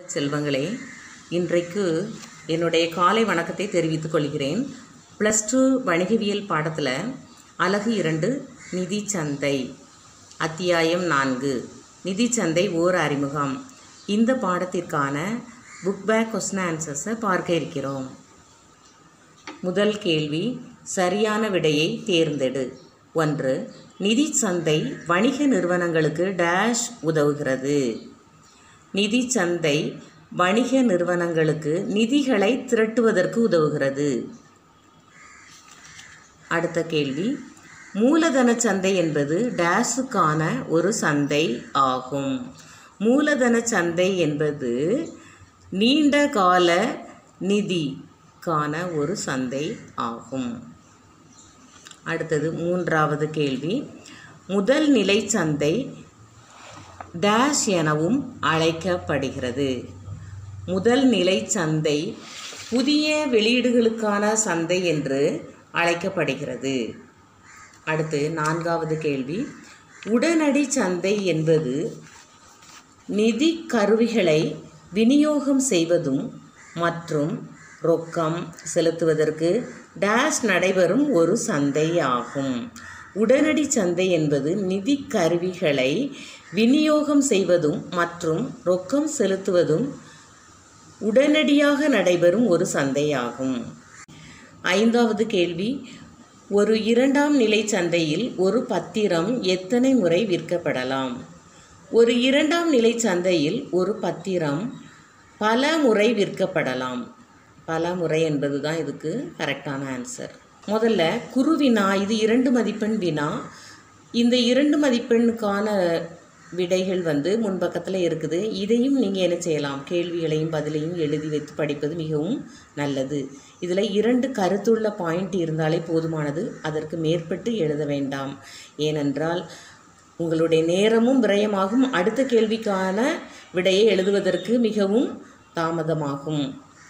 செல்வங்களே இன்றைக்கு என்னுடைய காலை வணக்கத்தை தெரிவித்துக் கொள்கிறேன் ப்ளஸ் டூ வணிகவியல் பாடத்தில் அலகு இரண்டு நிதி சந்தை அத்தியாயம் நான்கு நிதி சந்தை ஓர் அறிமுகம் இந்த பாடத்திற்கான புக் பேக் கொஸ்டின் ஆன்சர்ஸை பார்க்க இருக்கிறோம் முதல் கேள்வி சரியான விடையை தேர்ந்தெடு ஒன்று நிதி சந்தை வணிக நிறுவனங்களுக்கு டேஷ் உதவுகிறது நிதி சந்தை வணிக நிறுவனங்களுக்கு நிதிகளை திரட்டுவதற்கு உதவுகிறது அடுத்த கேள்வி மூலதன சந்தை என்பது டேஷுக்கான ஒரு சந்தை ஆகும் மூலதன சந்தை என்பது நீண்ட கால நிதிக்கான ஒரு சந்தை ஆகும் அடுத்தது மூன்றாவது கேள்வி முதல் நிலை சந்தை டேஷ் எனவும் அழைக்கப்படுகிறது முதல் நிலை சந்தை புதிய வெளியீடுகளுக்கான சந்தை என்று அழைக்கப்படுகிறது அடுத்து நான்காவது கேள்வி உடனடி சந்தை என்பது நிதி கருவிகளை விநியோகம் செய்வதும் மற்றும் ரொக்கம் செலுத்துவதற்கு டேஷ் நடைபெறும் ஒரு சந்தை ஆகும் உடனடி சந்தை என்பது நிதி கருவிகளை விநியோகம் செய்வதும் மற்றும் ரொக்கம் செலுத்துவதும் உடனடியாக நடைபெறும் ஒரு சந்தையாகும் ஐந்தாவது கேள்வி ஒரு இரண்டாம் நிலை சந்தையில் ஒரு பத்திரம் எத்தனை முறை விற்கப்படலாம் ஒரு இரண்டாம் நிலை சந்தையில் ஒரு பத்திரம் பல முறை விற்கப்படலாம் பல முறை என்பது தான் இதுக்கு கரெக்டான ஆன்சர் முதல்ல குரு வினா இது இரண்டு மதிப்பெண் வினா இந்த இரண்டு மதிப்பெண்ணுக்கான விடைகள் வந்து முன்பக்கத்தில் இருக்குது இதையும் நீங்கள் என்ன செய்யலாம் கேள்விகளையும் பதிலையும் எழுதி வைத்து படிப்பது மிகவும் நல்லது இதில் இரண்டு கருத்துள்ள பாயிண்ட் இருந்தாலே போதுமானது அதற்கு மேற்பட்டு எழுத வேண்டாம் ஏனென்றால் உங்களுடைய நேரமும் விரயமாகும் அடுத்த கேள்விக்கான விடையை எழுதுவதற்கு மிகவும் தாமதமாகும்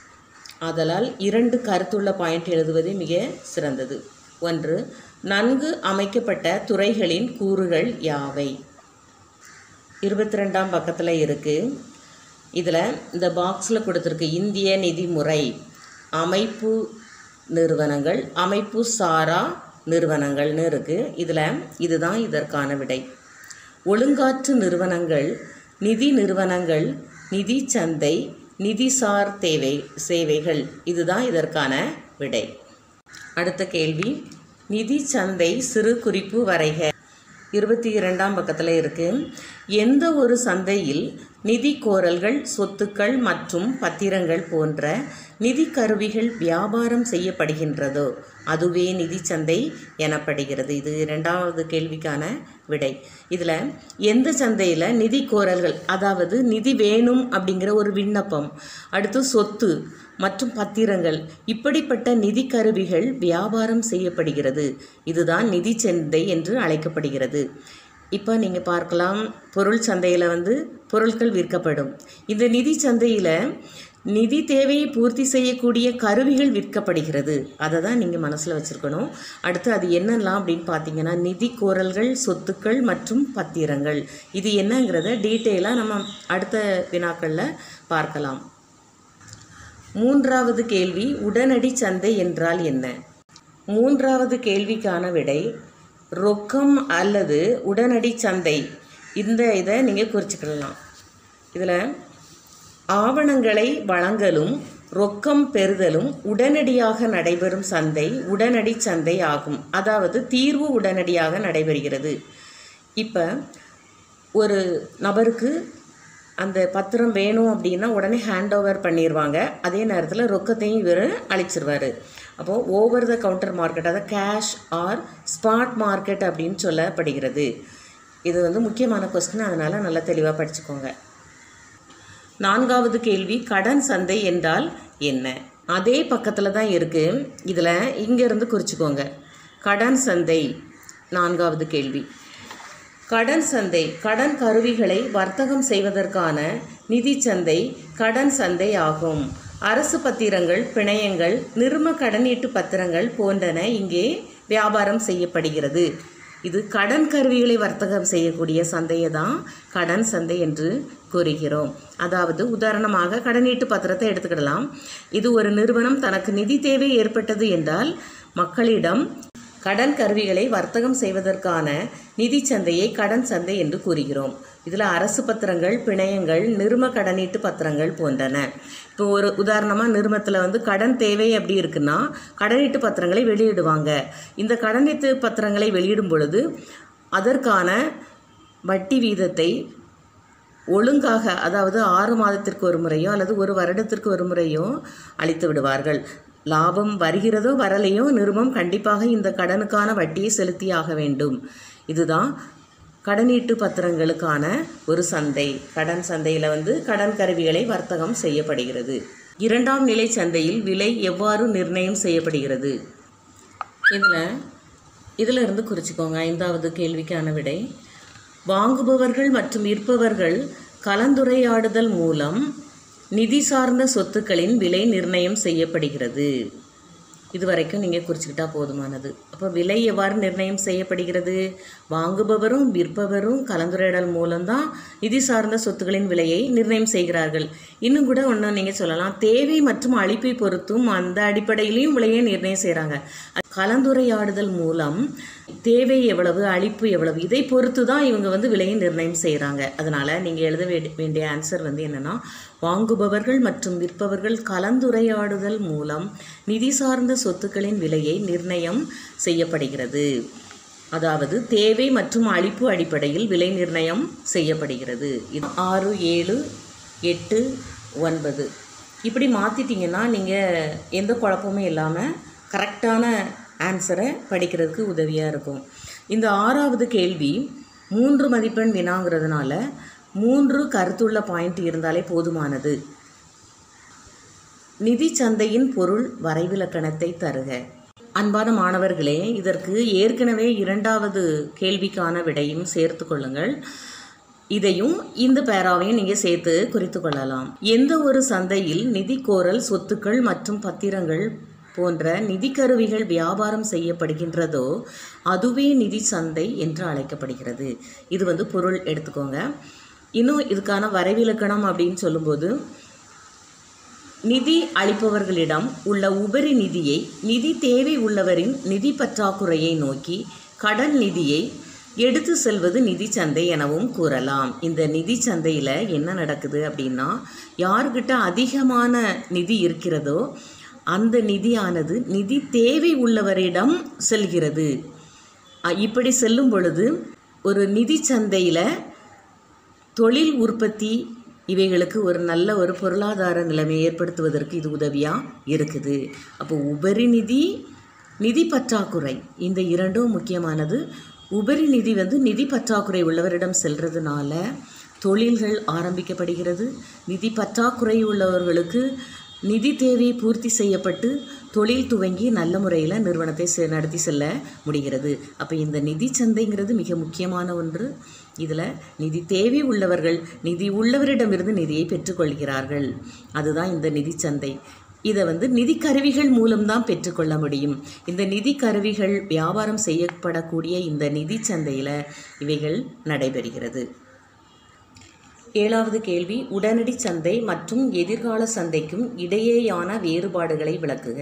ஆதலால் இரண்டு கருத்துள்ள பாயிண்ட் எழுதுவதே மிக சிறந்தது ஒன்று நன்கு அமைக்கப்பட்ட துறைகளின் கூறுகள் யாவை இருபத்தி ரெண்டாம் பக்கத்தில் இருக்குது இதில் இந்த பாக்ஸில் கொடுத்துருக்கு இந்திய நிதி முறை அமைப்பு நிறுவனங்கள் அமைப்பு சாரா நிறுவனங்கள்னு இருக்குது இதில் இதுதான் இதற்கான விடை ஒழுங்காற்று நிறுவனங்கள் நிதி நிறுவனங்கள் நிதி சந்தை நிதிசார் தேவை சேவைகள் இதுதான் இதற்கான விடை அடுத்த கேள்வி நிதி சந்தை சிறு குறிப்பு வரைக இருபத்தி இரண்டாம் பக்கத்தில் இருக்குது எந்த ஒரு சந்தையில் நிதி கோரல்கள் சொத்துக்கள் மற்றும் பத்திரங்கள் போன்ற நிதி கருவிகள் வியாபாரம் செய்யப்படுகின்றதோ அதுவே நிதி சந்தை எனப்படுகிறது இது இரண்டாவது கேள்விக்கான விடை இதில் எந்த சந்தையில் நிதி கோரல்கள் அதாவது நிதி வேணும் அப்படிங்கிற ஒரு விண்ணப்பம் அடுத்து சொத்து மற்றும் பத்திரங்கள் இப்படிப்பட்ட நிதி கருவிகள் வியாபாரம் செய்யப்படுகிறது இதுதான் நிதி சந்தை என்று அழைக்கப்படுகிறது இப்போ நீங்கள் பார்க்கலாம் பொருள் சந்தையில் வந்து பொருட்கள் விற்கப்படும் இந்த நிதி சந்தையில் நிதி தேவையை பூர்த்தி செய்யக்கூடிய கருவிகள் விற்கப்படுகிறது அதை தான் நீங்கள் மனசில் வச்சுருக்கணும் அடுத்து அது என்னெல்லாம் அப்படின்னு பார்த்தீங்கன்னா நிதி கோரல்கள் சொத்துக்கள் மற்றும் பத்திரங்கள் இது என்னங்கிறத டீட்டெயிலாக நம்ம அடுத்த வினாக்களில் பார்க்கலாம் மூன்றாவது கேள்வி உடனடி சந்தை என்றால் என்ன மூன்றாவது கேள்விக்கான விடை ரொக்கம் அல்லது உடனடி சந்தை இந்த இதை நீங்கள் குறிச்சிக்கலாம் இதில் ஆவணங்களை வழங்கலும் ரொக்கம் பெறுதலும் உடனடியாக நடைபெறும் சந்தை உடனடி சந்தை ஆகும் அதாவது தீர்வு உடனடியாக நடைபெறுகிறது இப்போ ஒரு நபருக்கு அந்த பத்திரம் வேணும் அப்படின்னா உடனே ஹேண்ட் ஓவர் பண்ணிடுவாங்க அதே நேரத்தில் ரொக்கத்தையும் இவர் அழிச்சிருவார் அப்போது ஓவர் த கவுண்டர் மார்க்கெட் அதாவது கேஷ் ஆர் ஸ்பாட் மார்க்கெட் அப்படின்னு சொல்லப்படுகிறது இது வந்து முக்கியமான கொஸ்டின் அதனால் நல்லா தெளிவாக படிச்சுக்கோங்க நான்காவது கேள்வி கடன் சந்தை என்றால் என்ன அதே பக்கத்தில் தான் இருக்குது இதில் இங்கேருந்து குறிச்சிக்கோங்க கடன் சந்தை நான்காவது கேள்வி கடன் சந்தை கடன் கருவிகளை வர்த்தகம் செய்வதற்கான நிதி சந்தை கடன் சந்தை ஆகும் அரசு பத்திரங்கள் பிணையங்கள் நிர்ம கடனீட்டு பத்திரங்கள் போன்றன இங்கே வியாபாரம் செய்யப்படுகிறது இது கடன் கருவிகளை வர்த்தகம் செய்யக்கூடிய சந்தையை தான் கடன் சந்தை என்று கூறுகிறோம் அதாவது உதாரணமாக கடனீட்டு பத்திரத்தை எடுத்துக்கிடலாம் இது ஒரு நிறுவனம் தனக்கு நிதி தேவை ஏற்பட்டது என்றால் மக்களிடம் கடன் கருவிகளை வர்த்தகம் செய்வதற்கான நிதி சந்தையை கடன் சந்தை என்று கூறுகிறோம் இதில் அரசு பத்திரங்கள் பிணையங்கள் நிறும கடனீட்டு பத்திரங்கள் போன்றன இப்போ ஒரு உதாரணமாக நிறுமத்தில் வந்து கடன் தேவை எப்படி இருக்குன்னா கடனீட்டு பத்திரங்களை வெளியிடுவாங்க இந்த கடனீட்டு பத்திரங்களை வெளியிடும் பொழுது அதற்கான வட்டி வீதத்தை ஒழுங்காக அதாவது ஆறு மாதத்திற்கு ஒரு முறையோ அல்லது ஒரு வருடத்திற்கு ஒரு முறையோ அளித்து விடுவார்கள் லாபம் வருகிறதோ வரலையோ நிறுவனம் கண்டிப்பாக இந்த கடனுக்கான வட்டியை செலுத்தியாக வேண்டும் இதுதான் கடனீட்டு பத்திரங்களுக்கான ஒரு சந்தை கடன் சந்தையில் வந்து கடன் கருவிகளை வர்த்தகம் செய்யப்படுகிறது இரண்டாம் நிலை சந்தையில் விலை எவ்வாறு நிர்ணயம் செய்யப்படுகிறது இதில் இதில் இருந்து குறிச்சிக்கோங்க ஐந்தாவது கேள்விக்கான விடை வாங்குபவர்கள் மற்றும் விற்பவர்கள் கலந்துரையாடுதல் மூலம் நிதி சார்ந்த சொத்துக்களின் விலை நிர்ணயம் செய்யப்படுகிறது இது வரைக்கும் நீங்கள் குறிச்சிக்கிட்டா போதுமானது அப்போ விலை எவ்வாறு நிர்ணயம் செய்யப்படுகிறது வாங்குபவரும் விற்பவரும் கலந்துரையாடல் மூலம்தான் நிதி சார்ந்த சொத்துக்களின் விலையை நிர்ணயம் செய்கிறார்கள் இன்னும் கூட ஒன்று நீங்கள் சொல்லலாம் தேவை மற்றும் அளிப்பை பொறுத்தும் அந்த அடிப்படையிலையும் விலையை நிர்ணயம் செய்கிறாங்க கலந்துரையாடுதல் மூலம் தேவை எவ்வளவு அளிப்பு எவ்வளவு இதை பொறுத்து தான் இவங்க வந்து விலையை நிர்ணயம் செய்கிறாங்க அதனால் நீங்கள் எழுத வேண்டி- வேண்டிய ஆன்சர் வந்து என்னென்னா வாங்குபவர்கள் மற்றும் விற்பவர்கள் கலந்துரையாடுதல் மூலம் நிதி சார்ந்த சொத்துக்களின் விலையை நிர்ணயம் செய்யப்படுகிறது அதாவது தேவை மற்றும் அளிப்பு அடிப்படையில் விலை நிர்ணயம் செய்யப்படுகிறது இது ஆறு ஏழு எட்டு ஒன்பது இப்படி மாற்றிட்டீங்கன்னா நீங்கள் எந்த குழப்பமும் இல்லாமல் கரெக்டான ஆன்சரை படிக்கிறதுக்கு உதவியாக இருக்கும் இந்த ஆறாவது கேள்வி மூன்று மதிப்பெண் வினாங்கிறதுனால மூன்று கருத்துள்ள பாயிண்ட் இருந்தாலே போதுமானது நிதி சந்தையின் பொருள் வரைவிலக்கணத்தை தருக அன்பான மாணவர்களே இதற்கு ஏற்கனவே இரண்டாவது கேள்விக்கான விடையும் சேர்த்து கொள்ளுங்கள் இதையும் இந்த பேராவையும் நீங்கள் சேர்த்து குறித்து கொள்ளலாம் எந்த ஒரு சந்தையில் நிதி கோரல் சொத்துக்கள் மற்றும் பத்திரங்கள் போன்ற நிதி கருவிகள் வியாபாரம் செய்யப்படுகின்றதோ அதுவே நிதி சந்தை என்று அழைக்கப்படுகிறது இது வந்து பொருள் எடுத்துக்கோங்க இன்னும் இதுக்கான வரைவிலக்கணம் அப்படின்னு சொல்லும்போது நிதி அளிப்பவர்களிடம் உள்ள உபரி நிதியை நிதி தேவை உள்ளவரின் நிதி பற்றாக்குறையை நோக்கி கடன் நிதியை எடுத்து செல்வது நிதி சந்தை எனவும் கூறலாம் இந்த நிதி சந்தையில் என்ன நடக்குது அப்படின்னா யார்கிட்ட அதிகமான நிதி இருக்கிறதோ அந்த நிதியானது நிதி தேவை உள்ளவரிடம் செல்கிறது அ, இப்படி செல்லும் பொழுது ஒரு நிதி சந்தையில் தொழில் உற்பத்தி இவைகளுக்கு ஒரு நல்ல ஒரு பொருளாதார நிலைமையை ஏற்படுத்துவதற்கு இது உதவியாக இருக்குது அப்போ உபரி நிதி நிதி பற்றாக்குறை இந்த இரண்டும் முக்கியமானது உபரி நிதி வந்து நிதி பற்றாக்குறை உள்ளவரிடம் செல்றதுனால தொழில்கள் ஆரம்பிக்கப்படுகிறது நிதி பற்றாக்குறை உள்ளவர்களுக்கு நிதி தேவை பூர்த்தி செய்யப்பட்டு தொழில் துவங்கி நல்ல முறையில் நிறுவனத்தை செ- நடத்தி செல்ல முடிகிறது அப்போ இந்த நிதி சந்தைங்கிறது மிக முக்கியமான ஒன்று இதில் நிதி தேவை உள்ளவர்கள் நிதி உள்ளவரிடமிருந்து நிதியை பெற்றுக்கொள்கிறார்கள் அதுதான் இந்த நிதி சந்தை இதை வந்து நிதி கருவிகள் மூலம்தான் பெற்றுக்கொள்ள முடியும் இந்த நிதி கருவிகள் வியாபாரம் செய்யப்படக்கூடிய இந்த நிதி சந்தையில் இவைகள் நடைபெறுகிறது ஏழாவது கேள்வி உடனடி சந்தை மற்றும் எதிர்கால சந்தைக்கும் இடையேயான வேறுபாடுகளை விளக்குக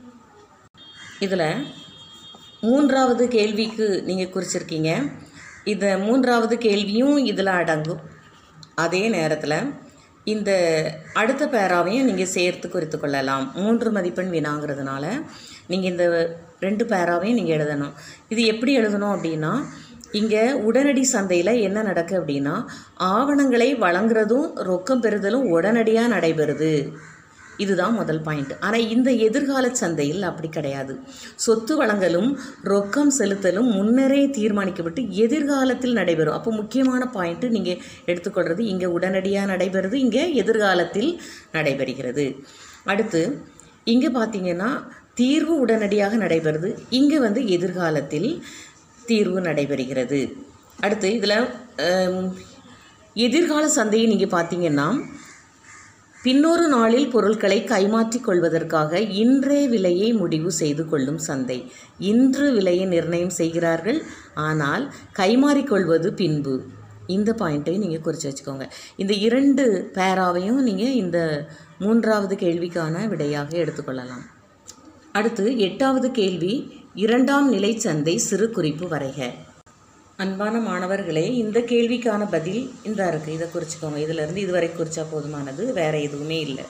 இதில் மூன்றாவது கேள்விக்கு நீங்கள் குறிச்சிருக்கீங்க இந்த மூன்றாவது கேள்வியும் இதில் அடங்கும் அதே நேரத்தில் இந்த அடுத்த பேராவையும் நீங்கள் சேர்த்து குறித்து கொள்ளலாம் மூன்று மதிப்பெண் வினாங்கிறதுனால நீங்கள் இந்த ரெண்டு பேராவையும் நீங்கள் எழுதணும் இது எப்படி எழுதணும் அப்படின்னா இங்கே உடனடி சந்தையில் என்ன நடக்கு அப்படின்னா ஆவணங்களை வழங்குறதும் ரொக்கம் பெறுதலும் உடனடியாக நடைபெறுது இதுதான் முதல் பாயிண்ட் ஆனால் இந்த எதிர்கால சந்தையில் அப்படி கிடையாது சொத்து வழங்கலும் ரொக்கம் செலுத்தலும் முன்னரே தீர்மானிக்கப்பட்டு எதிர்காலத்தில் நடைபெறும் அப்போ முக்கியமான பாயிண்ட்டு நீங்கள் எடுத்துக்கொள்கிறது இங்கே உடனடியாக நடைபெறுது இங்கே எதிர்காலத்தில் நடைபெறுகிறது அடுத்து இங்கே பார்த்தீங்கன்னா தீர்வு உடனடியாக நடைபெறுது இங்கே வந்து எதிர்காலத்தில் தீர்வு நடைபெறுகிறது அடுத்து இதில் எதிர்கால சந்தையை நீங்கள் பார்த்தீங்கன்னா பின்னொரு நாளில் பொருட்களை கைமாற்றிக் கொள்வதற்காக இன்றே விலையை முடிவு செய்து கொள்ளும் சந்தை இன்று விலையை நிர்ணயம் செய்கிறார்கள் ஆனால் கைமாறிக்கொள்வது பின்பு இந்த பாயிண்ட்டையும் நீங்கள் குறித்து வச்சுக்கோங்க இந்த இரண்டு பேராவையும் நீங்கள் இந்த மூன்றாவது கேள்விக்கான விடையாக எடுத்துக்கொள்ளலாம் அடுத்து எட்டாவது கேள்வி இரண்டாம் நிலை சந்தை சிறு குறிப்பு வரைக அன்பான மாணவர்களே இந்த கேள்விக்கான பதில் இந்த இருக்கு இதை குறிச்சிக்கோங்க இதிலிருந்து இதுவரை குறிச்சா போதுமானது வேற எதுவுமே இல்லை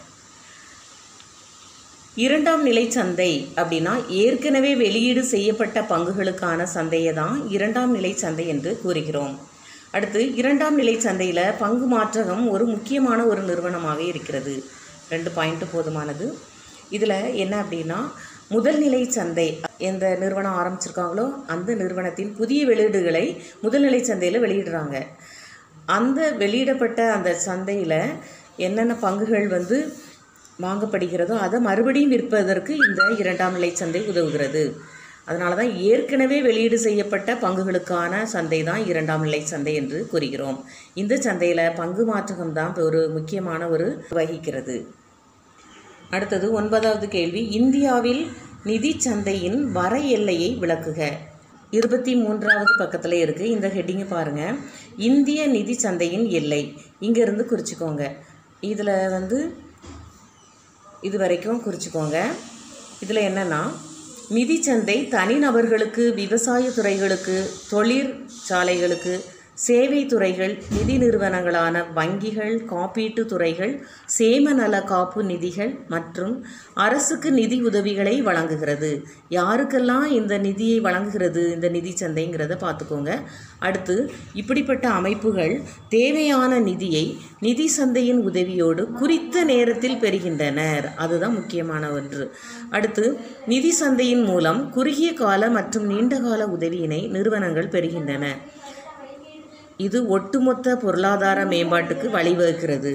இரண்டாம் நிலை சந்தை அப்படின்னா ஏற்கனவே வெளியீடு செய்யப்பட்ட பங்குகளுக்கான சந்தையை தான் இரண்டாம் நிலை சந்தை என்று கூறுகிறோம் அடுத்து இரண்டாம் நிலை சந்தையில் பங்கு மாற்றகம் ஒரு முக்கியமான ஒரு நிறுவனமாக இருக்கிறது ரெண்டு பாயிண்ட்டு போதுமானது இதில் என்ன அப்படின்னா முதல் நிலை சந்தை எந்த நிறுவனம் ஆரம்பிச்சிருக்காங்களோ அந்த நிறுவனத்தின் புதிய வெளியீடுகளை முதல் நிலை சந்தையில் வெளியிடுறாங்க அந்த வெளியிடப்பட்ட அந்த சந்தையில் என்னென்ன பங்குகள் வந்து வாங்கப்படுகிறதோ அதை மறுபடியும் விற்பதற்கு இந்த இரண்டாம் நிலை சந்தை உதவுகிறது அதனால தான் ஏற்கனவே வெளியீடு செய்யப்பட்ட பங்குகளுக்கான சந்தை தான் இரண்டாம் நிலை சந்தை என்று கூறுகிறோம் இந்த சந்தையில் பங்கு மாற்றகம் தான் ஒரு முக்கியமான ஒரு வகிக்கிறது அடுத்தது ஒன்பதாவது கேள்வி இந்தியாவில் நிதி சந்தையின் வர எல்லையை விளக்குக இருபத்தி மூன்றாவது பக்கத்தில் இருக்குது இந்த ஹெட்டிங்கை பாருங்கள் இந்திய நிதி சந்தையின் எல்லை இங்கேருந்து குறிச்சிக்கோங்க இதில் வந்து இது வரைக்கும் குறிச்சிக்கோங்க இதில் என்னென்னா நிதிச்சந்தை தனிநபர்களுக்கு விவசாய துறைகளுக்கு தொழிற்சாலைகளுக்கு சேவை துறைகள் நிதி நிறுவனங்களான வங்கிகள் காப்பீட்டு துறைகள் சேம நல காப்பு நிதிகள் மற்றும் அரசுக்கு நிதி உதவிகளை வழங்குகிறது யாருக்கெல்லாம் இந்த நிதியை வழங்குகிறது இந்த நிதி சந்தைங்கிறத பார்த்துக்கோங்க அடுத்து இப்படிப்பட்ட அமைப்புகள் தேவையான நிதியை நிதி சந்தையின் உதவியோடு குறித்த நேரத்தில் பெறுகின்றனர் அதுதான் முக்கியமான ஒன்று அடுத்து நிதி சந்தையின் மூலம் குறுகிய கால மற்றும் நீண்ட கால உதவியினை நிறுவனங்கள் பெறுகின்றன இது ஒட்டுமொத்த பொருளாதார மேம்பாட்டுக்கு வழிவகுக்கிறது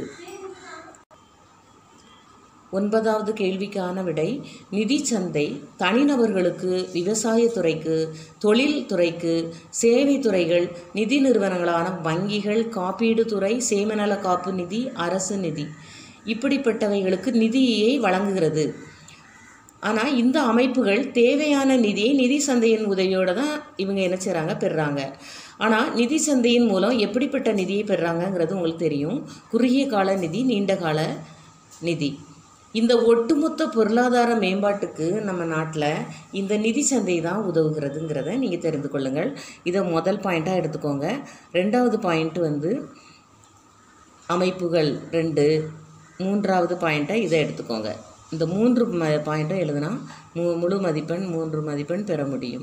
ஒன்பதாவது கேள்விக்கான விடை நிதி சந்தை தனிநபர்களுக்கு விவசாயத்துறைக்கு தொழில் துறைக்கு சேவை துறைகள் நிதி நிறுவனங்களான வங்கிகள் காப்பீடு துறை சேமநல காப்பு நிதி அரசு நிதி இப்படிப்பட்டவைகளுக்கு நிதியை வழங்குகிறது ஆனால் இந்த அமைப்புகள் தேவையான நிதியை நிதி சந்தையின் உதவியோடு தான் இவங்க என்ன செய்கிறாங்க பெறுறாங்க ஆனால் நிதி சந்தையின் மூலம் எப்படிப்பட்ட நிதியை பெறுறாங்கங்கிறது உங்களுக்கு தெரியும் குறுகிய கால நிதி நீண்ட கால நிதி இந்த ஒட்டுமொத்த பொருளாதார மேம்பாட்டுக்கு நம்ம நாட்டில் இந்த நிதி சந்தை தான் உதவுகிறதுங்கிறத நீங்கள் தெரிந்து கொள்ளுங்கள் இதை முதல் பாயிண்ட்டாக எடுத்துக்கோங்க ரெண்டாவது பாயிண்ட் வந்து அமைப்புகள் ரெண்டு மூன்றாவது பாயிண்ட்டை இதை எடுத்துக்கோங்க இந்த மூன்று ம பாயிண்ட்டும் எழுதுனா மு முழு மதிப்பெண் மூன்று மதிப்பெண் பெற முடியும்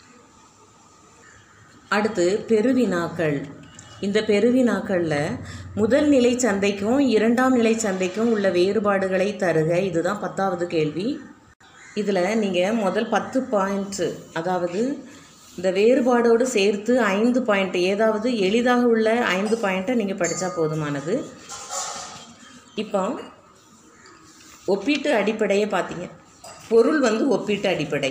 அடுத்து பெருவினாக்கள் இந்த பெருவினாக்களில் முதல் நிலை சந்தைக்கும் இரண்டாம் நிலை சந்தைக்கும் உள்ள வேறுபாடுகளை தருக இதுதான் பத்தாவது கேள்வி இதில் நீங்கள் முதல் பத்து பாயிண்ட்ஸு அதாவது இந்த வேறுபாடோடு சேர்த்து ஐந்து பாயிண்ட் ஏதாவது எளிதாக உள்ள ஐந்து பாயிண்ட்டை நீங்கள் படித்தா போதுமானது இப்போ ஒப்பீட்டு அடிப்படையை பார்த்தீங்க பொருள் வந்து ஒப்பீட்டு அடிப்படை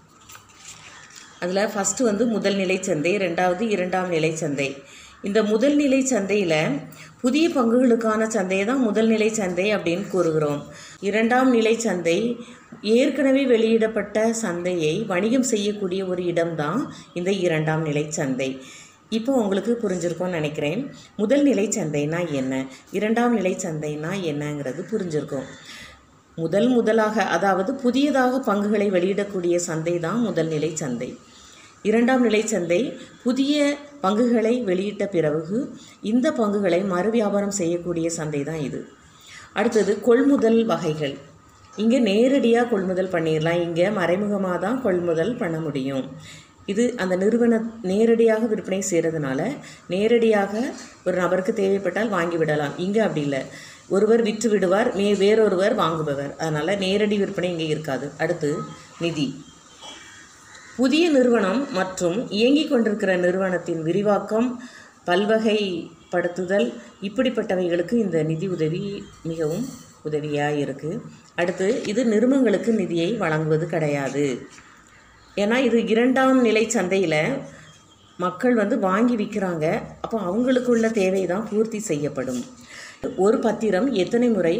அதில் ஃபஸ்ட்டு வந்து முதல் நிலை சந்தை ரெண்டாவது இரண்டாம் நிலை சந்தை இந்த முதல் நிலை சந்தையில் புதிய பங்குகளுக்கான சந்தையை தான் முதல் நிலை சந்தை அப்படின்னு கூறுகிறோம் இரண்டாம் நிலை சந்தை ஏற்கனவே வெளியிடப்பட்ட சந்தையை வணிகம் செய்யக்கூடிய ஒரு இடம்தான் இந்த இரண்டாம் நிலை சந்தை இப்போ உங்களுக்கு புரிஞ்சிருக்கும்னு நினைக்கிறேன் முதல் நிலை சந்தைனா என்ன இரண்டாம் நிலை சந்தைனா என்னங்கிறது புரிஞ்சிருக்கும் முதல் முதலாக அதாவது புதியதாக பங்குகளை வெளியிடக்கூடிய சந்தை தான் முதல் நிலை சந்தை இரண்டாம் நிலை சந்தை புதிய பங்குகளை வெளியிட்ட பிறகு இந்த பங்குகளை மறு வியாபாரம் செய்யக்கூடிய சந்தை தான் இது அடுத்தது கொள்முதல் வகைகள் இங்கே நேரடியாக கொள்முதல் பண்ணிடலாம் இங்கே மறைமுகமாக தான் கொள்முதல் பண்ண முடியும் இது அந்த நிறுவன நேரடியாக விற்பனை செய்கிறதுனால நேரடியாக ஒரு நபருக்கு தேவைப்பட்டால் வாங்கி விடலாம் இங்கே அப்படி இல்லை ஒருவர் விற்று விடுவார் மே வேறொருவர் வாங்குபவர் அதனால் நேரடி விற்பனை இங்கே இருக்காது அடுத்து நிதி புதிய நிறுவனம் மற்றும் இயங்கிக் கொண்டிருக்கிற நிறுவனத்தின் விரிவாக்கம் பல்வகைப்படுத்துதல் இப்படிப்பட்டவைகளுக்கு இந்த நிதி உதவி மிகவும் உதவியாக இருக்குது அடுத்து இது நிறுவனங்களுக்கு நிதியை வழங்குவது கிடையாது ஏன்னா இது இரண்டாம் நிலை சந்தையில் மக்கள் வந்து வாங்கி விற்கிறாங்க அப்போ அவங்களுக்குள்ள தேவை தான் பூர்த்தி செய்யப்படும் ஒரு பத்திரம் எத்தனை முறை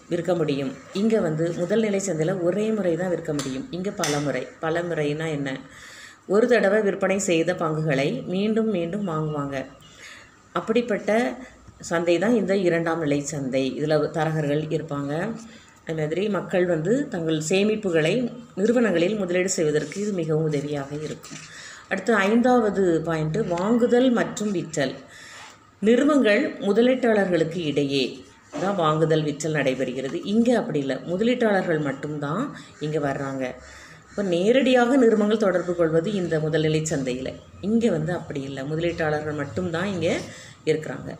விற்க முடியும் இங்கே வந்து முதல் நிலை சந்தையில் ஒரே முறை தான் விற்க முடியும் இங்கே பல முறை பல முறைனா என்ன ஒரு தடவை விற்பனை செய்த பங்குகளை மீண்டும் மீண்டும் வாங்குவாங்க அப்படிப்பட்ட சந்தை தான் இந்த இரண்டாம் நிலை சந்தை இதில் தரகர்கள் இருப்பாங்க அது மாதிரி மக்கள் வந்து தங்கள் சேமிப்புகளை நிறுவனங்களில் முதலீடு செய்வதற்கு இது மிகவும் உதவியாக இருக்கும் அடுத்து ஐந்தாவது பாயிண்ட்டு வாங்குதல் மற்றும் விற்றல் நிறுவனங்கள் முதலீட்டாளர்களுக்கு இடையே தான் வாங்குதல் விற்றல் நடைபெறுகிறது இங்கே அப்படி இல்லை முதலீட்டாளர்கள் மட்டும்தான் இங்கே வர்றாங்க இப்போ நேரடியாக நிறுவனங்கள் தொடர்பு கொள்வது இந்த முதல்நிலை சந்தையில் இங்கே வந்து அப்படி இல்லை முதலீட்டாளர்கள் மட்டும்தான் இங்கே இருக்கிறாங்க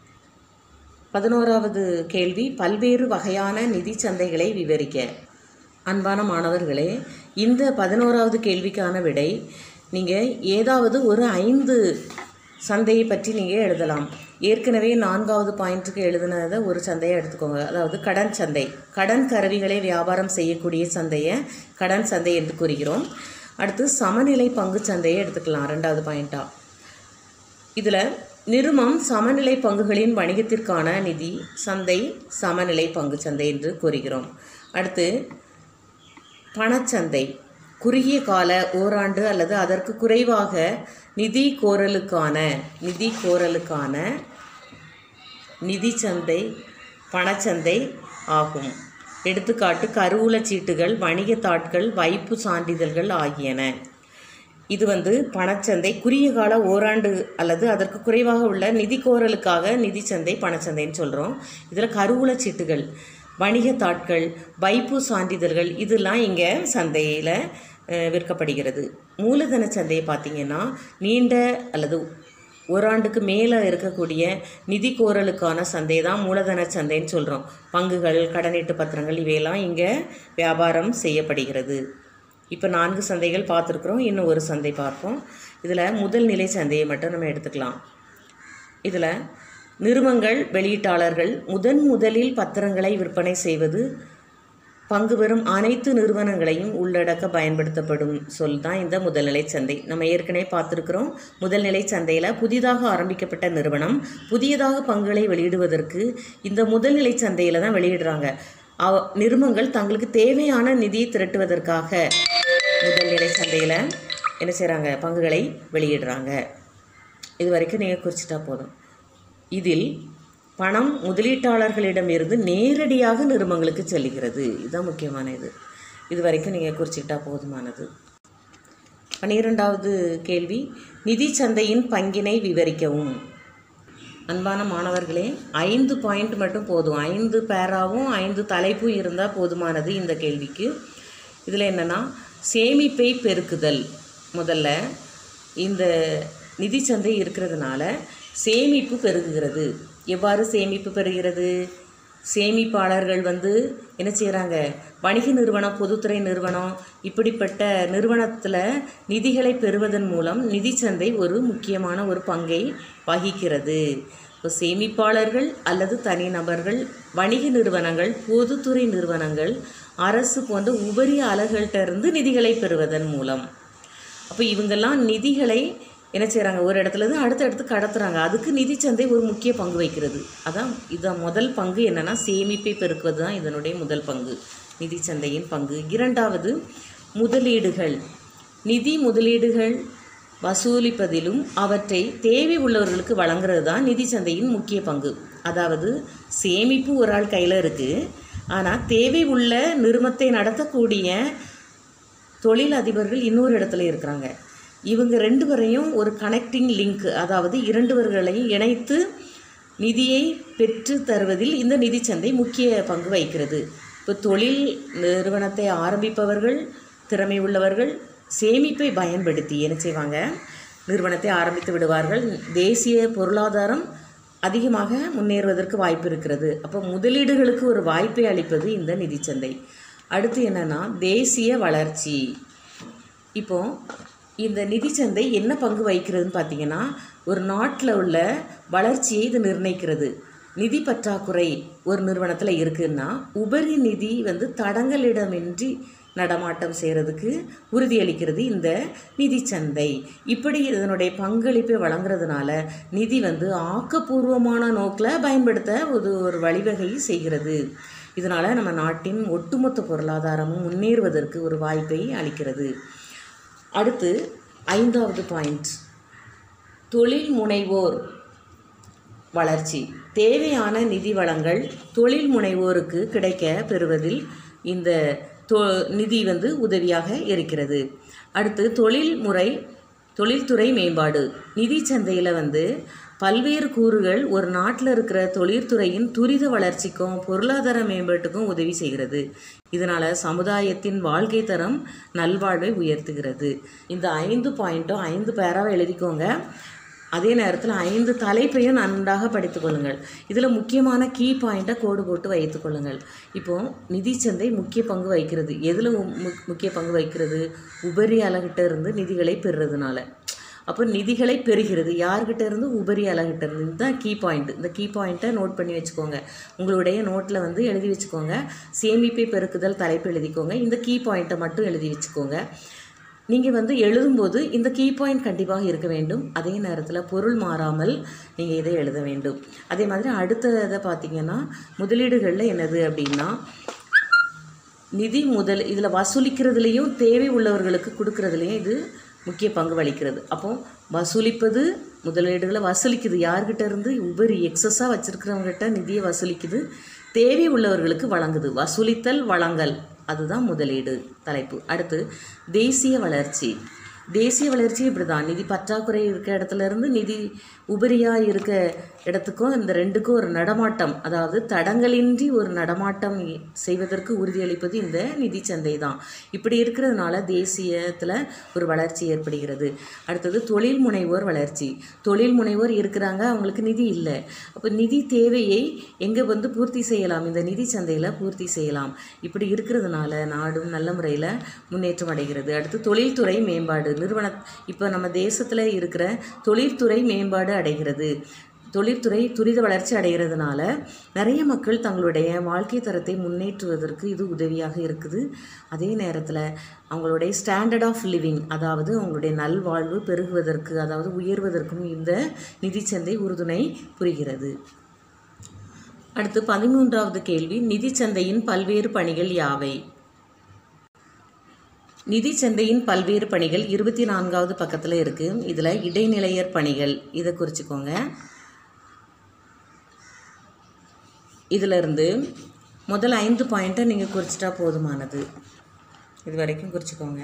பதினோராவது கேள்வி பல்வேறு வகையான நிதி சந்தைகளை விவரிக்க அன்பான மாணவர்களே இந்த பதினோராவது கேள்விக்கான விடை நீங்கள் ஏதாவது ஒரு ஐந்து சந்தையை பற்றி நீங்கள் எழுதலாம் ஏற்கனவே நான்காவது பாயிண்ட்டுக்கு எழுதுனதை ஒரு சந்தையை எடுத்துக்கோங்க அதாவது கடன் சந்தை கடன் கருவிகளை வியாபாரம் செய்யக்கூடிய சந்தையை கடன் சந்தை என்று கூறுகிறோம் அடுத்து சமநிலை பங்கு சந்தையை எடுத்துக்கலாம் ரெண்டாவது பாயிண்ட்டாக இதில் நிறுமம் சமநிலை பங்குகளின் வணிகத்திற்கான நிதி சந்தை சமநிலை பங்கு சந்தை என்று கூறுகிறோம் அடுத்து பணச்சந்தை குறுகிய கால ஓராண்டு அல்லது அதற்கு குறைவாக நிதி கோரலுக்கான நிதி கோரலுக்கான நிதி சந்தை பணச்சந்தை ஆகும் எடுத்துக்காட்டு கருவூலச் சீட்டுகள் வணிகத் தாட்கள் வைப்பு சான்றிதழ்கள் ஆகியன இது வந்து பணச்சந்தை குறுகிய கால ஓராண்டு அல்லது அதற்கு குறைவாக உள்ள நிதி கோரலுக்காக நிதி சந்தை பணச்சந்தைன்னு சொல்கிறோம் இதில் கருவூலச் சீட்டுகள் வணிகத் தாட்கள் வைப்பு சான்றிதழ்கள் இதெல்லாம் இங்கே சந்தையில் அஹ், விற்கப்படுகிறது மூலதன சந்தையை பார்த்தீங்கன்னா நீண்ட அல்லது ஓராண்டுக்கு மேலே இருக்கக்கூடிய நிதி கோரலுக்கான சந்தை தான் மூலதன சந்தைன்னு சொல்கிறோம் பங்குகள் கடனீட்டு பத்திரங்கள் இவையெல்லாம் இங்கே வியாபாரம் செய்யப்படுகிறது இப்போ நான்கு சந்தைகள் பார்த்துருக்குறோம் இன்னும் ஒரு சந்தை பார்ப்போம் இதில் முதல் நிலை சந்தையை மட்டும் நம்ம எடுத்துக்கலாம் இதில் நிறுவனங்கள் வெளியீட்டாளர்கள் முதன் முதலில் பத்திரங்களை விற்பனை செய்வது பங்கு பெறும் அனைத்து நிறுவனங்களையும் உள்ளடக்க பயன்படுத்தப்படும் சொல் தான் இந்த முதல்நிலை சந்தை நம்ம ஏற்கனவே பார்த்துருக்குறோம் முதல்நிலை சந்தையில் புதிதாக ஆரம்பிக்கப்பட்ட நிறுவனம் புதியதாக பங்குகளை வெளியிடுவதற்கு இந்த முதல்நிலை சந்தையில் தான் வெளியிடுறாங்க அவ நிறுவனங்கள் தங்களுக்கு தேவையான நிதியை திரட்டுவதற்காக முதல்நிலை சந்தையில் என்ன செய்கிறாங்க பங்குகளை வெளியிடுறாங்க இது வரைக்கும் நீங்கள் குறிச்சிட்டா போதும் இதில் பணம் முதலீட்டாளர்களிடமிருந்து நேரடியாக நிறுவனங்களுக்கு செல்கிறது இதுதான் முக்கியமான இது இது வரைக்கும் நீங்கள் குறிச்சிக்கிட்டா போதுமானது பன்னிரெண்டாவது கேள்வி நிதி சந்தையின் பங்கினை விவரிக்கவும் அன்பான மாணவர்களே ஐந்து பாயிண்ட் மட்டும் போதும் ஐந்து பேராவும் ஐந்து தலைப்பும் இருந்தால் போதுமானது இந்த கேள்விக்கு இதில் என்னென்னா சேமிப்பை பெருக்குதல் முதல்ல இந்த நிதி சந்தை இருக்கிறதுனால சேமிப்பு பெருகுகிறது எவ்வாறு சேமிப்பு பெறுகிறது சேமிப்பாளர்கள் வந்து என்ன செய்கிறாங்க வணிக நிறுவனம் பொதுத்துறை நிறுவனம் இப்படிப்பட்ட நிறுவனத்தில் நிதிகளை பெறுவதன் மூலம் நிதி சந்தை ஒரு முக்கியமான ஒரு பங்கை வகிக்கிறது இப்போ சேமிப்பாளர்கள் அல்லது தனிநபர்கள் வணிக நிறுவனங்கள் பொதுத்துறை நிறுவனங்கள் அரசு போன்ற உபரி அலகுகள்கிட்ட இருந்து நிதிகளை பெறுவதன் மூலம் அப்போ இவங்கெல்லாம் நிதிகளை என்ன செய்கிறாங்க ஒரு இடத்துல இருந்து அடுத்த இடத்துக்கு கடத்துறாங்க அதுக்கு நிதிச்சந்தை ஒரு முக்கிய பங்கு வைக்கிறது அதான் இதான் முதல் பங்கு என்னன்னா சேமிப்பை பெருக்குவது தான் இதனுடைய முதல் பங்கு நிதிச்சந்தையின் பங்கு இரண்டாவது முதலீடுகள் நிதி முதலீடுகள் வசூலிப்பதிலும் அவற்றை தேவை உள்ளவர்களுக்கு வழங்குறது தான் நிதி சந்தையின் முக்கிய பங்கு அதாவது சேமிப்பு ஒரு ஆள் கையில் இருக்குது ஆனால் தேவை உள்ள நிறுவனத்தை நடத்தக்கூடிய தொழில் அதிபர்கள் இன்னொரு இடத்துல இருக்கிறாங்க இவங்க ரெண்டு பேரையும் ஒரு கனெக்டிங் லிங்க் அதாவது இரண்டுவர்களையும் இணைத்து நிதியை பெற்று தருவதில் இந்த நிதிச்சந்தை முக்கிய பங்கு வகிக்கிறது இப்போ தொழில் நிறுவனத்தை ஆரம்பிப்பவர்கள் திறமை உள்ளவர்கள் சேமிப்பை பயன்படுத்தி என்ன செய்வாங்க நிறுவனத்தை ஆரம்பித்து விடுவார்கள் தேசிய பொருளாதாரம் அதிகமாக முன்னேறுவதற்கு வாய்ப்பு இருக்கிறது அப்போ முதலீடுகளுக்கு ஒரு வாய்ப்பை அளிப்பது இந்த நிதிச்சந்தை அடுத்து என்னன்னா தேசிய வளர்ச்சி இப்போ இந்த நிதிச்சந்தை என்ன பங்கு வகிக்கிறதுன்னு பார்த்தீங்கன்னா ஒரு நாட்டில் உள்ள வளர்ச்சியை இது நிர்ணயிக்கிறது நிதி பற்றாக்குறை ஒரு நிறுவனத்தில் இருக்குன்னா உபரி நிதி வந்து தடங்களிடமின்றி நடமாட்டம் செய்கிறதுக்கு உறுதியளிக்கிறது இந்த நிதிச்சந்தை இப்படி இதனுடைய பங்களிப்பை வழங்குறதுனால நிதி வந்து ஆக்கப்பூர்வமான நோக்கில் பயன்படுத்த ஒரு ஒரு வழிவகை செய்கிறது இதனால் நம்ம நாட்டின் ஒட்டுமொத்த பொருளாதாரமும் முன்னேறுவதற்கு ஒரு வாய்ப்பை அளிக்கிறது அடுத்து ஐந்தாவது பாயிண்ட் தொழில் முனைவோர் வளர்ச்சி தேவையான நிதி வளங்கள் தொழில் முனைவோருக்கு கிடைக்க பெறுவதில் இந்த தொ நிதி வந்து உதவியாக இருக்கிறது அடுத்து தொழில்முறை தொழில்துறை மேம்பாடு நிதி சந்தையில் வந்து பல்வேறு கூறுகள் ஒரு நாட்டில் இருக்கிற தொழிற்துறையின் துரித வளர்ச்சிக்கும் பொருளாதார மேம்பாட்டுக்கும் உதவி செய்கிறது இதனால் சமுதாயத்தின் வாழ்க்கை தரம் நல்வாழ்வை உயர்த்துகிறது இந்த ஐந்து பாயிண்ட்டும் ஐந்து பேராக எழுதிக்கோங்க அதே நேரத்தில் ஐந்து தலைப்பையும் நன்றாக படித்துக் கொள்ளுங்கள் இதில் முக்கியமான கீ பாயிண்ட்டை கோடு போட்டு வைத்துக் கொள்ளுங்கள் இப்போது நிதிச்சந்தை முக்கிய பங்கு வகிக்கிறது எதில் மு- முக்கிய பங்கு வகிக்கிறது உபரி அலகிட்ட இருந்து நிதிகளை பெறுறதுனால அப்போ நிதிகளை பெறுகிறது யார்கிட்ட இருந்து உபரி அலகிட்ட இருந்து இதுதான் கீ பாயிண்ட் இந்த கீ பாயிண்ட்டை நோட் பண்ணி வச்சுக்கோங்க உங்களுடைய நோட்டில் வந்து எழுதி வச்சுக்கோங்க சேமிப்பை பெருக்குதல் தலைப்பு எழுதிக்கோங்க இந்த கீ பாயிண்ட்டை மட்டும் எழுதி வச்சுக்கோங்க நீங்கள் வந்து எழுதும்போது இந்த கீ பாயிண்ட் கண்டிப்பாக இருக்க வேண்டும் அதே நேரத்தில் பொருள் மாறாமல் நீங்கள் இதை எழுத வேண்டும் அதே மாதிரி அடுத்த இதை பார்த்தீங்கன்னா முதலீடுகளில் என்னது அப்படின்னா நிதி முதல் இதில் வசூலிக்கிறதுலையும் தேவை உள்ளவர்களுக்கு கொடுக்கறதுலையும் இது முக்கிய பங்கு வகிக்கிறது அப்போ வசூலிப்பது முதலீடுகளை வசூலிக்குது யார்கிட்ட இருந்து உபரி எக்ஸஸாக வச்சுருக்கிறவங்ககிட்ட நிதியை வசூலிக்குது தேவை உள்ளவர்களுக்கு வழங்குது வசூலித்தல் வழங்கல் அதுதான் முதலீடு தலைப்பு அடுத்து தேசிய வளர்ச்சி தேசிய வளர்ச்சி இப்படி தான் நிதி பற்றாக்குறை இருக்க இடத்துல இருந்து நிதி உபரியாக இருக்க இடத்துக்கும் இந்த ரெண்டுக்கும் ஒரு நடமாட்டம் அதாவது தடங்களின்றி ஒரு நடமாட்டம் இ- செய்வதற்கு உறுதியளிப்பது இந்த நிதி சந்தை தான் இப்படி இருக்கிறதுனால தேசியத்தில் ஒரு வளர்ச்சி ஏற்படுகிறது அடுத்தது தொழில் முனைவோர் வளர்ச்சி தொழில் முனைவோர் இருக்கிறாங்க அவங்களுக்கு நிதி இல்லை அப்போ நிதி தேவையை எங்கே வந்து பூர்த்தி செய்யலாம் இந்த நிதி சந்தையில் பூர்த்தி செய்யலாம் இப்படி இருக்கிறதுனால நாடும் நல்ல முறையில் முன்னேற்றம் அடைகிறது அடுத்து தொழில்துறை மேம்பாடு நிறுவன இப்போ நம்ம தேசத்தில் இருக்கிற தொழில்துறை மேம்பாடு அடைகிறது தொழில்துறை துரித வளர்ச்சி அடைகிறதுனால நிறைய மக்கள் தங்களுடைய வாழ்க்கை தரத்தை முன்னேற்றுவதற்கு இது உதவியாக இருக்குது அதே நேரத்தில் அவங்களுடைய ஸ்டாண்டர்ட் ஆஃப் லிவிங் அதாவது அவங்களுடைய நல்வாழ்வு பெருகுவதற்கு அதாவது உயர்வதற்கும் இந்த நிதிச்சந்தை உறுதுணை புரிகிறது அடுத்து பதிமூன்றாவது கேள்வி நிதிச்சந்தையின் பல்வேறு பணிகள் யாவை நிதி சந்தையின் பல்வேறு பணிகள் இருபத்தி நான்காவது பக்கத்தில் இருக்குது இதில் இடைநிலையர் பணிகள் இதை குறிச்சுக்கோங்க இதிலிருந்து முதல் ஐந்து பாயிண்ட்டை நீங்கள் குறிச்சிட்டா போதுமானது இது வரைக்கும் குறிச்சுக்கோங்க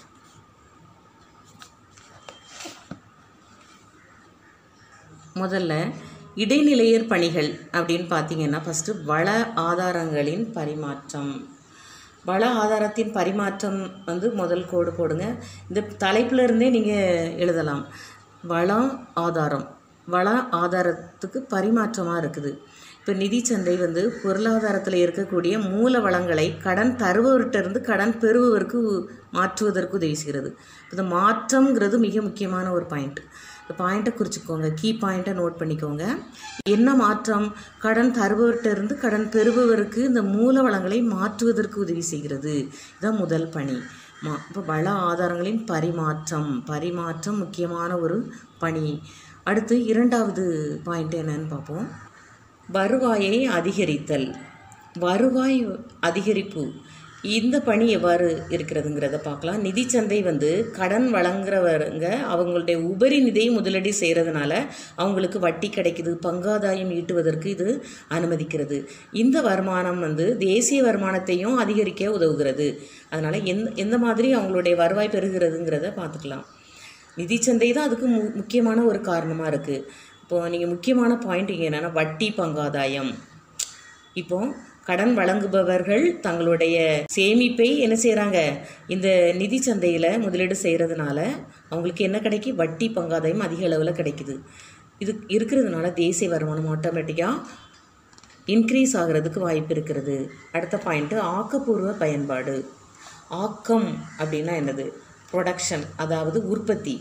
முதல்ல இடைநிலையர் பணிகள் அப்படின்னு பார்த்தீங்கன்னா ஃபஸ்ட்டு வள ஆதாரங்களின் பரிமாற்றம் வள ஆதாரத்தின் பரிமாற்றம் வந்து முதல் கோடு போடுங்க இந்த தலைப்புல இருந்தே நீங்கள் எழுதலாம் வளம் ஆதாரம் வள ஆதாரத்துக்கு பரிமாற்றமாக இருக்குது இப்போ நிதிச்சந்தை வந்து பொருளாதாரத்தில் இருக்கக்கூடிய மூல வளங்களை கடன் தருபவர்கிட்ட இருந்து கடன் பெறுபவருக்கு உ- மாற்றுவதற்கு உதவி செய்கிறது இந்த மாற்றம்ங்கிறது மிக முக்கியமான ஒரு பாயிண்ட் இந்த பாயிண்ட்டை குறிச்சுக்கோங்க கீ பாயிண்ட்டை நோட் பண்ணிக்கோங்க என்ன மாற்றம் கடன் தருபவர்கிட்ட இருந்து கடன் பெறுபவருக்கு இந்த மூல வளங்களை மாற்றுவதற்கு உதவி செய்கிறது இதுதான் முதல் பணி மா இப்போ வள ஆதாரங்களின் பரிமாற்றம் பரிமாற்றம் முக்கியமான ஒரு பணி அடுத்து இரண்டாவது பாயிண்ட் என்னன்னு பார்ப்போம் வருவாயை அதிகரித்தல் வருவாய் அதிகரிப்பு இந்த பணி எவ்வாறு இருக்கிறதுங்கிறத பார்க்கலாம் நிதிச்சந்தை வந்து கடன் வழங்குறவங்க அவங்களுடைய உபரி நிதியை முதலீடு செய்கிறதுனால அவங்களுக்கு வட்டி கிடைக்குது பங்காதாயம் ஈட்டுவதற்கு இது அனுமதிக்கிறது இந்த வருமானம் வந்து தேசிய வருமானத்தையும் அதிகரிக்க உதவுகிறது அதனால் எந்த எந்த மாதிரி அவங்களுடைய வருவாய் பெறுகிறதுங்கிறத பார்த்துக்கலாம் நிதிச்சந்தை தான் அதுக்கு மு முக்கியமான ஒரு காரணமாக இருக்குது இப்போது நீங்கள் முக்கியமான பாயிண்ட் இங்கே என்னென்னா வட்டி பங்காதாயம் இப்போ கடன் வழங்குபவர்கள் தங்களுடைய சேமிப்பை என்ன செய்கிறாங்க இந்த நிதி சந்தையில் முதலீடு செய்கிறதுனால அவங்களுக்கு என்ன கிடைக்கும் வட்டி பங்காதாயம் அதிக அளவில் கிடைக்குது இது இருக்கிறதுனால தேசிய வருமானம் ஆட்டோமேட்டிக்காக இன்க்ரீஸ் ஆகிறதுக்கு வாய்ப்பு இருக்கிறது அடுத்த பாயிண்ட்டு ஆக்கப்பூர்வ பயன்பாடு ஆக்கம் அப்படின்னா என்னது ப்ரொடக்ஷன் அதாவது உற்பத்தி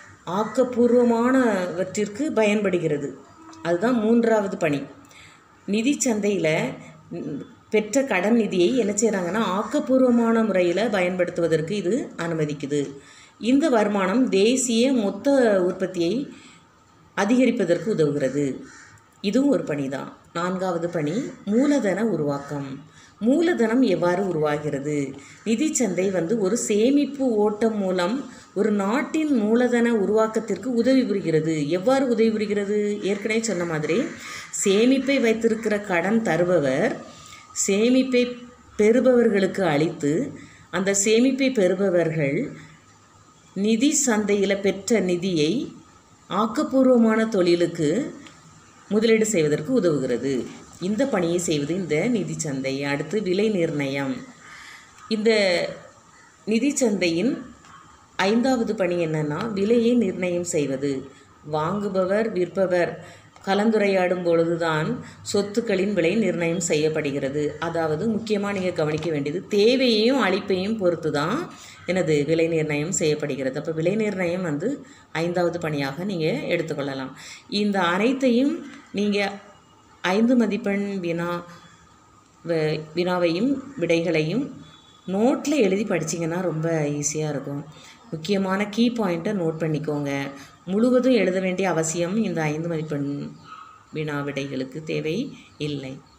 ஆக்கப்பூர்வமானவற்றிற்கு பயன்படுகிறது அதுதான் மூன்றாவது பணி நிதி சந்தையில் பெற்ற கடன் நிதியை என்ன செய்கிறாங்கன்னா ஆக்கப்பூர்வமான முறையில் பயன்படுத்துவதற்கு இது அனுமதிக்குது இந்த வருமானம் தேசிய மொத்த உற்பத்தியை அதிகரிப்பதற்கு உதவுகிறது இதுவும் ஒரு பணி தான் நான்காவது பணி மூலதன உருவாக்கம் மூலதனம் எவ்வாறு உருவாகிறது நிதிச்சந்தை வந்து ஒரு சேமிப்பு ஓட்டம் மூலம் ஒரு நாட்டின் மூலதன உருவாக்கத்திற்கு உதவி புரிகிறது எவ்வாறு உதவி புரிகிறது ஏற்கனவே சொன்ன மாதிரி சேமிப்பை வைத்திருக்கிற கடன் தருபவர் சேமிப்பை பெறுபவர்களுக்கு அளித்து அந்த சேமிப்பை பெறுபவர்கள் நிதி சந்தையில் பெற்ற நிதியை ஆக்கப்பூர்வமான தொழிலுக்கு முதலீடு செய்வதற்கு உதவுகிறது இந்த பணியை செய்வது இந்த நிதிச்சந்தை அடுத்து விலை நிர்ணயம் இந்த நிதிச்சந்தையின் ஐந்தாவது பணி என்னன்னா விலையை நிர்ணயம் செய்வது வாங்குபவர் விற்பவர் கலந்துரையாடும் பொழுதுதான் சொத்துக்களின் விலை நிர்ணயம் செய்யப்படுகிறது அதாவது முக்கியமாக நீங்கள் கவனிக்க வேண்டியது தேவையையும் அளிப்பையும் பொறுத்து தான் எனது விலை நிர்ணயம் செய்யப்படுகிறது அப்போ விலை நிர்ணயம் வந்து ஐந்தாவது பணியாக நீங்கள் எடுத்துக்கொள்ளலாம் இந்த அனைத்தையும் நீங்கள் ஐந்து மதிப்பெண் வினா வ- வினாவையும் விடைகளையும் நோட்டில் எழுதி படிச்சிங்கன்னா ரொம்ப ஈஸியாக இருக்கும் முக்கியமான கீ பாயிண்ட்டை நோட் பண்ணிக்கோங்க முழுவதும் எழுத வேண்டிய அவசியம் இந்த ஐந்து மதிப்பெண் வினா விடைகளுக்கு தேவை இல்லை